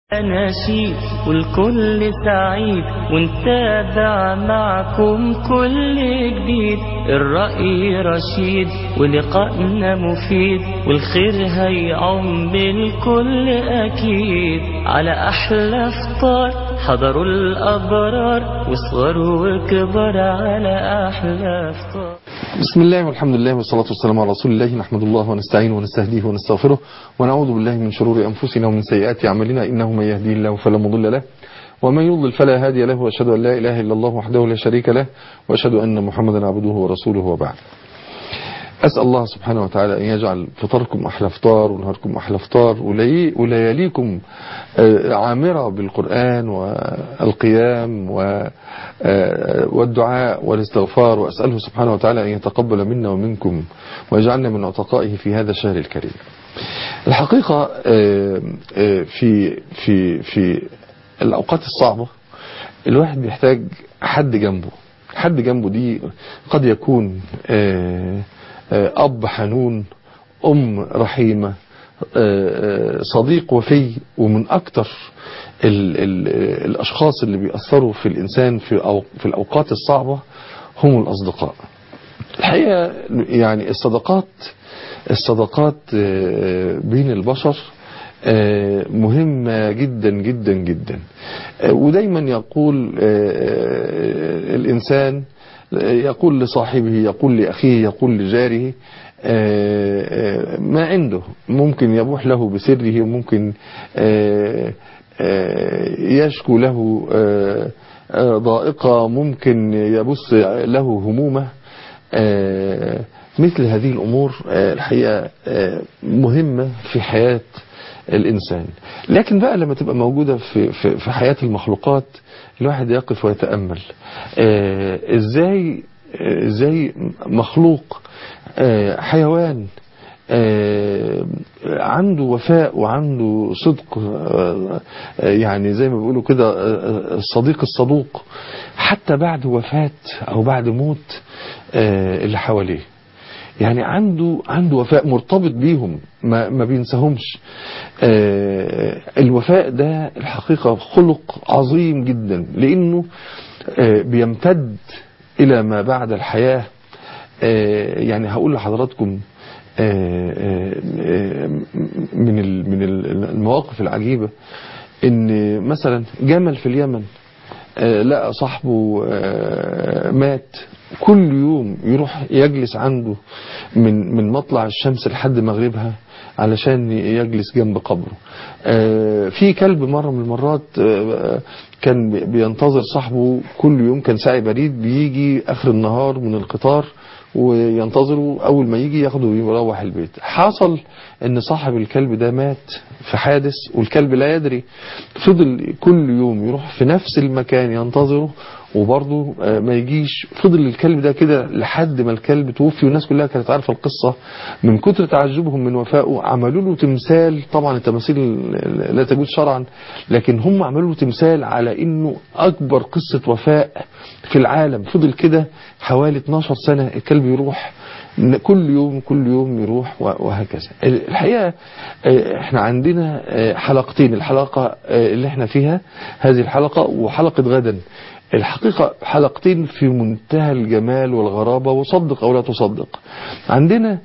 نشيد والكل سعيد ونتابع معكم كل جديد الرأي رشيد ولقائنا مفيد والخير هيعم بالكل أكيد على أحلى فطار حضروا الأبرار وصغروا وكبر على أحلى فطار بسم الله والحمد لله والصلاة والسلام على رسول الله نحمد الله ونستعينه ونستهديه ونستغفره ونعوذ بالله من شرور أنفسنا ومن سيئات أعمالنا إنه من يهدي الله فلا مضل له ومن يضلل فلا هادي له وأشهد أن لا إله إلا الله وحده لا شريك له وأشهد أن محمدا عبده ورسوله وبعد أسأل الله سبحانه وتعالى أن يجعل فطركم أحلى فطار ونهاركم أحلى فطار ولياليكم عامرة بالقرآن والقيام والدعاء والاستغفار وأسأله سبحانه وتعالى أن يتقبل منا ومنكم ويجعلنا من عتقائه في هذا الشهر الكريم الحقيقة في في في الأوقات الصعبة الواحد بيحتاج حد جنبه حد جنبه دي قد يكون أب حنون أم رحيمة صديق وفي ومن أكتر ال ال الأشخاص اللي بيأثروا في الإنسان في, أو في الأوقات الصعبة هم الأصدقاء الحقيقة يعني الصداقات الصداقات بين البشر مهمة جدا جدا جدا ودايما يقول الإنسان يقول لصاحبه يقول لأخيه يقول لجاره ما عنده ممكن يبوح له بسره وممكن يشكو له ضائقة ممكن يبث له همومه مثل هذه الأمور الحقيقة مهمة في حياة الإنسان لكن بقى لما تبقى موجودة في, في, في حياة المخلوقات الواحد يقف ويتأمل ازاي ازاي مخلوق حيوان عنده وفاء وعنده صدق يعني زي ما بيقولوا كده الصديق الصدوق حتى بعد وفاة او بعد موت اللي حواليه يعني عنده عنده وفاء مرتبط بيهم ما, ما بينساهمش الوفاء ده الحقيقة خلق عظيم جدا لانه بيمتد الى ما بعد الحياة يعني هقول لحضراتكم من من المواقف العجيبة ان مثلا جمل في اليمن لقى صاحبه مات كل يوم يروح يجلس عنده من من مطلع الشمس لحد مغربها علشان يجلس جنب قبره في كلب مرة من المرات كان بينتظر صاحبه كل يوم كان ساعي بريد بيجي اخر النهار من القطار وينتظره اول ما يجي ياخده ويروح البيت حصل ان صاحب الكلب ده مات في حادث والكلب لا يدري فضل كل يوم يروح في نفس المكان ينتظره وبرضه ما يجيش فضل الكلب ده كده لحد ما الكلب توفي والناس كلها كانت عارفه القصة من كتر تعجبهم من وفائه عملوا له تمثال طبعا التماثيل لا تجوز شرعا لكن هم عملوا له تمثال على انه اكبر قصة وفاء في العالم فضل كده حوالي 12 سنة الكلب يروح كل يوم كل يوم يروح وهكذا الحقيقة احنا عندنا حلقتين الحلقة اللي احنا فيها هذه الحلقة وحلقة غدا الحقيقة حلقتين في منتهى الجمال والغرابة وصدق أو لا تصدق عندنا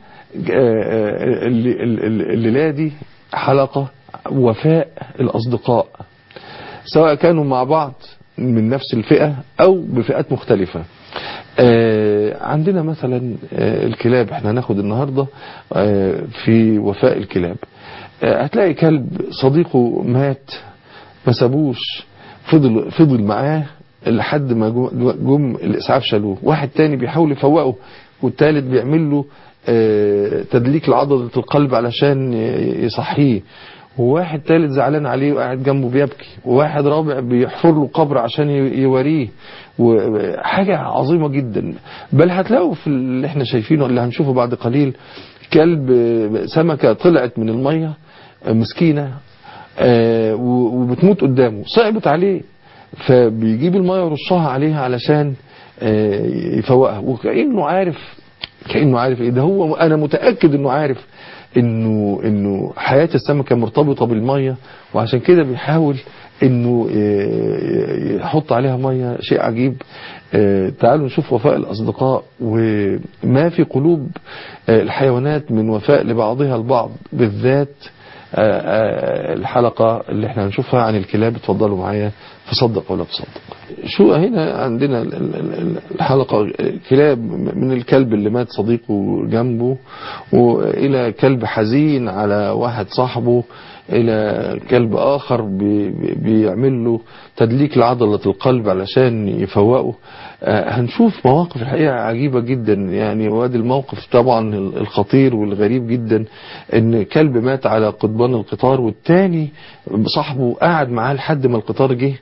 الليلة دي حلقة وفاء الأصدقاء سواء كانوا مع بعض من نفس الفئة أو بفئات مختلفة عندنا مثلا الكلاب احنا هناخد النهاردة في وفاء الكلاب هتلاقي كلب صديقه مات ما سابوش فضل فضل معاه لحد ما جم الاسعاف شالوه واحد تاني بيحاول يفوقه والتالت بيعمل له تدليك لعضلة القلب علشان يصحيه وواحد تالت زعلان عليه وقاعد جنبه بيبكي وواحد رابع بيحفر له قبر عشان يوريه وحاجة عظيمة جدا بل هتلاقوا في اللي احنا شايفينه اللي هنشوفه بعد قليل كلب سمكة طلعت من المية مسكينة وبتموت قدامه صعبت عليه فبيجيب المية ويرشها عليها علشان يفوقها وكأنه عارف كأنه عارف ايه ده هو انا متأكد انه عارف انه انه حياه السمكه مرتبطه بالميه وعشان كده بيحاول انه ي- يحط عليها ميه شيء عجيب آه، تعالوا نشوف وفاء الاصدقاء وما في قلوب آه، الحيوانات من وفاء لبعضها البعض بالذات آه، آه، الحلقة اللي احنا هنشوفها عن الكلاب اتفضلوا معايا في صدق ولا تصدق شو هنا عندنا ال- ال- ال- الحلقة كلاب من الكلب اللي مات صديقه جنبه وإلى كلب حزين على واحد صاحبه إلى كلب آخر بي- بي- بيعمل له تدليك لعضلة القلب علشان يفوقه آه، هنشوف مواقف الحقيقة عجيبة جدا يعني وادي الموقف طبعا الخطير والغريب جدا ان كلب مات على قضبان القطار والتاني صاحبه قعد معاه لحد ما القطار جه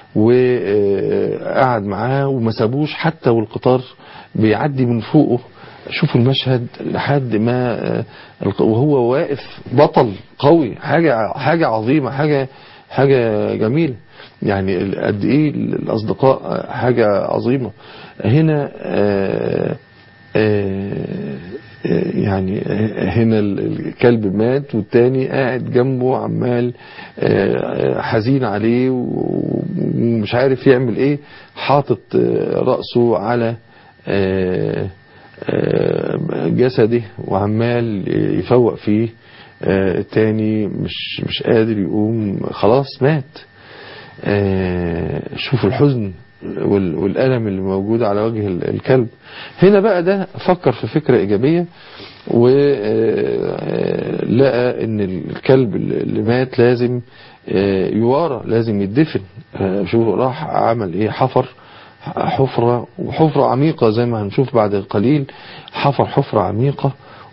وقعد معاه وما سابوش حتى والقطار بيعدي من فوقه شوفوا المشهد لحد ما آه، الق- وهو واقف بطل قوي حاجة حاجة عظيمة حاجة حاجة جميلة يعني ال- قد ايه الاصدقاء آه، حاجة عظيمة هنا آه، آه، آه، يعني هنا ال- الكلب مات والتاني قاعد جنبه عمال آه، حزين عليه و- ومش عارف يعمل ايه حاطط آه، رأسه على آه، آه، جسده وعمال يفوق فيه آه، التاني مش مش قادر يقوم خلاص مات آه، شوفوا الحزن وال- والألم اللي موجود على وجه ال- الكلب هنا بقى ده فكر في فكرة إيجابية ولقى ان الكلب اللي مات لازم آه، يوارى لازم يدفن آه، شوف راح عمل ايه حفر حفرة وحفرة عميقة زي ما هنشوف بعد قليل حفر حفرة عميقة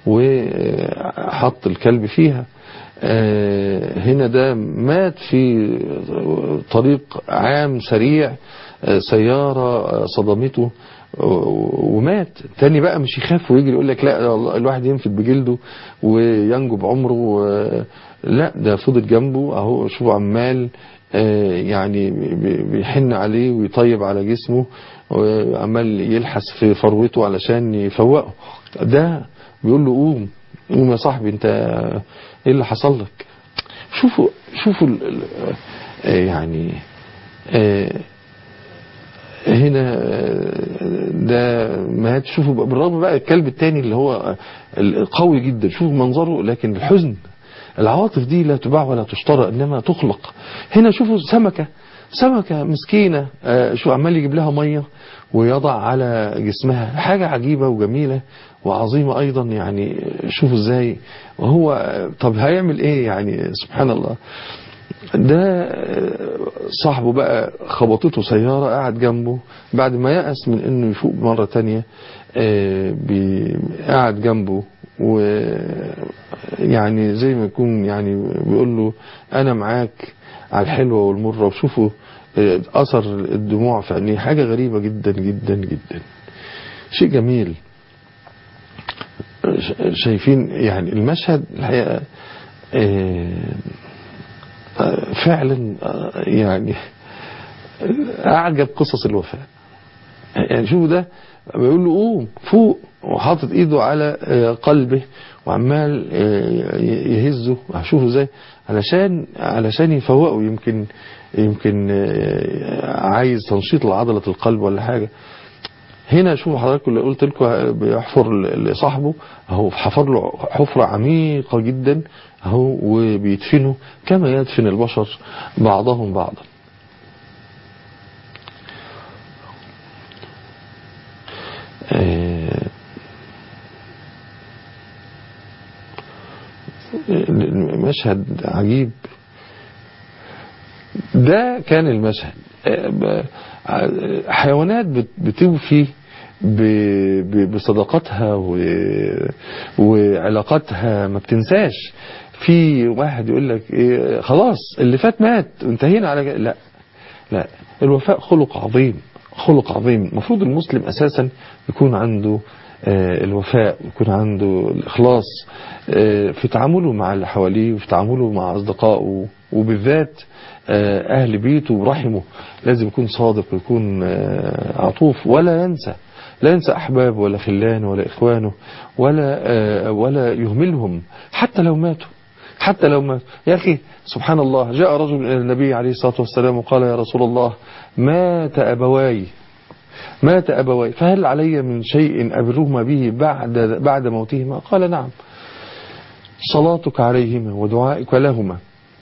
وحط الكلب فيها آه، هنا ده مات في طريق عام سريع آه، سيارة آه، صدمته و- ومات تاني بقى مش يخاف ويجري يقول لك لا والله الواحد ينفد بجلده وينجو بعمره و- لا ده فضل جنبه اهو شوفوا عمال آه، يعني بي- بيحن عليه ويطيب على جسمه وعمال يلحس في فروته علشان يفوقه ده بيقول له قوم قوم يا صاحبي انت ايه اللي حصل لك شوفوا شوفوا ال- ال- آه، يعني آه، هنا آه، ده مات شوفوا بقى- بالرغم بقى الكلب التاني اللي هو آه، قوي جدا شوفوا منظره لكن الحزن العواطف دي لا تباع ولا تشترى انما تخلق هنا شوفوا سمكة سمكة مسكينة آه، شو عمال يجيب لها مية ويضع على جسمها حاجة عجيبة وجميلة وعظيمة ايضا يعني شوفوا ازاي وهو آه، طب هيعمل ايه يعني سبحان الله ده صاحبه بقى خبطته سيارة قاعد جنبه بعد ما يأس من انه يفوق مرة تانية آه، بي- قاعد جنبه و يعني زي ما يكون يعني بيقول له انا معاك على الحلوة والمرة وشوفوا آه، اثر الدموع في عينيه حاجة غريبة جدا جدا جدا شيء جميل ش- شايفين يعني المشهد الحقيقة آه، فعلا آه، يعني اعجب قصص الوفاء يعني شوفوا ده بيقول له قوم فوق وحاطط ايده على آه، قلبه وعمال آه، يهزه هشوفه ازاي علشان علشان يفوقه يمكن يمكن آه، عايز تنشيط لعضلة القلب ولا حاجة هنا شوفوا حضراتكم اللي قلت لكم بيحفر لصاحبه اهو حفر له حفرة عميقة جدا اهو وبيدفنه كما يدفن البشر بعضهم بعضا آه، مشهد عجيب ده كان المشهد آه، ب- ع- حيوانات بت- بتوفي ب- ب- بصداقتها و- وعلاقاتها ما بتنساش في واحد يقول لك إيه خلاص اللي فات مات انتهينا على كده. لا لا الوفاء خلق عظيم خلق عظيم المفروض المسلم أساسا يكون عنده آه، الوفاء يكون عنده الإخلاص آه، في تعامله مع اللي حواليه وفي تعامله مع أصدقائه وبالذات آه، أهل بيته ورحمه لازم يكون صادق ويكون آه، عطوف ولا ينسى لا ينسى أحبابه ولا خلانه ولا إخوانه ولا آه، ولا يهملهم حتى لو ماتوا حتى لو ماتوا يا أخي سبحان الله جاء رجل إلى النبي عليه الصلاة والسلام وقال يا رسول الله مات أبواي مات أبواي فهل علي من شيء أبرهما به بعد بعد موتهما قال نعم صلاتك عليهما ودعائك لهما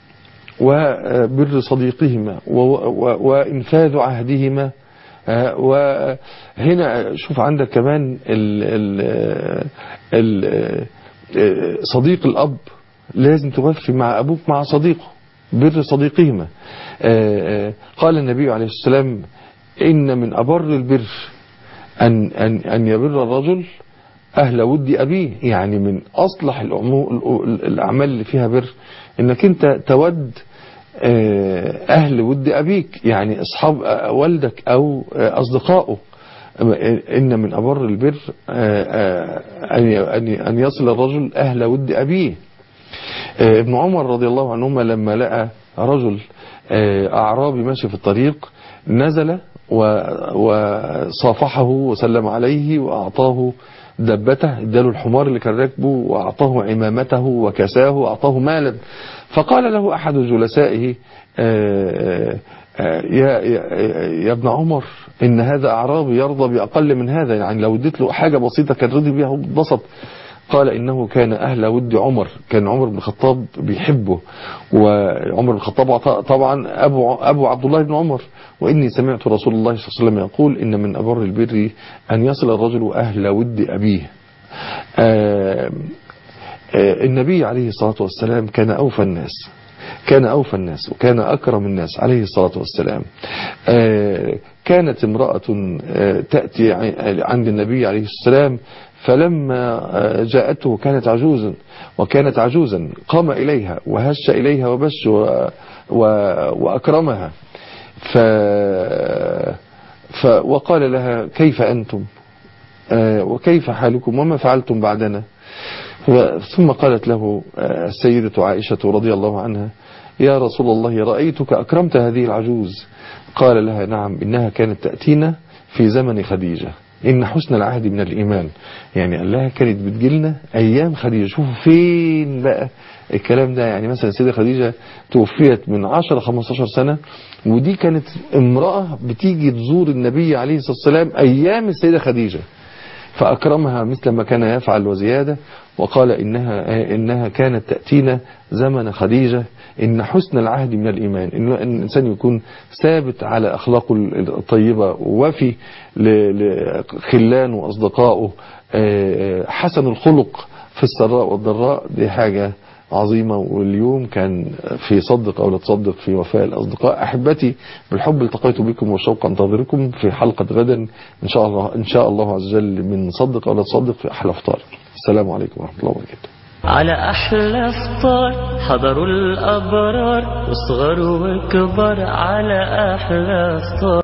وبر صديقهما و- و- وإنفاذ عهدهما آه، وهنا شوف عندك كمان ال ال ال آه، صديق الأب لازم توفي مع أبوك مع صديقه بر صديقهما آه، آه، قال النبي عليه الصلاة والسلام إن من أبر البر أن, أن, أن يبر الرجل أهل ود أبيه يعني من أصلح الأمو- الأعمال اللي فيها بر إنك أنت تود آه، أهل ود أبيك يعني أصحاب آه، والدك أو آه، أصدقائه إن من أبر البر آه، آه، أن أن- أن يصل الرجل أهل ود أبيه آه، ابن عمر رضي الله عنهما لما لقى رجل آه، أعرابي ماشي في الطريق نزل و- وصافحه وسلم عليه وأعطاه دبته اداله الحمار اللي كان راكبه وأعطاه عمامته وكساه وأعطاه مالا فقال له أحد جلسائه آه، آه، يا, يا, يا ابن عمر إن هذا أعرابي يرضى بأقل من هذا يعني لو اديت له حاجة بسيطة كان رضي بيها واتبسط قال إنه كان أهل ود عمر كان عمر بن الخطاب بيحبه وعمر بن الخطاب طبعا أبو, أبو عبد الله بن عمر وإني سمعت رسول الله صلى الله عليه وسلم يقول إن من أبر البر أن يصل الرجل أهل ود أبيه آه آه النبي عليه الصلاة والسلام كان أوفى الناس كان أوفى الناس وكان أكرم الناس عليه الصلاة والسلام آه كانت امرأة آه تأتي عند النبي عليه السلام فلما جاءته كانت عجوزا وكانت عجوزا قام إليها وهش إليها وبش و و وأكرمها ف ف وقال لها كيف أنتم وكيف حالكم وما فعلتم بعدنا ثم قالت له السيدة عائشة رضي الله عنها يا رسول الله رأيتك أكرمت هذه العجوز قال لها نعم إنها كانت تأتينا في زمن خديجة إن حسن العهد من الإيمان يعني قال لها كانت بتجيلنا أيام خديجة شوفوا فين بقى الكلام ده يعني مثلا السيدة خديجة توفيت من 10 15 سنة ودي كانت امرأة بتيجي تزور النبي عليه الصلاة والسلام أيام السيدة خديجة فأكرمها مثل ما كان يفعل وزيادة وقال إنها, إنها كانت تأتينا زمن خديجة إن حسن العهد من الإيمان إن الإنسان يكون ثابت على أخلاقه الطيبة ووفي لخلان وأصدقائه حسن الخلق في السراء والضراء دي حاجة عظيمة واليوم كان في صدق أو لا تصدق في وفاء الأصدقاء أحبتي بالحب التقيت بكم والشوق أنتظركم في حلقة غدا إن شاء الله إن شاء الله عز وجل من صدق أو لا تصدق في أحلى فطار السلام عليكم ورحمة الله وبركاته على أحلى فطار حضروا الأبرار وصغر وكبر على أحلى فطار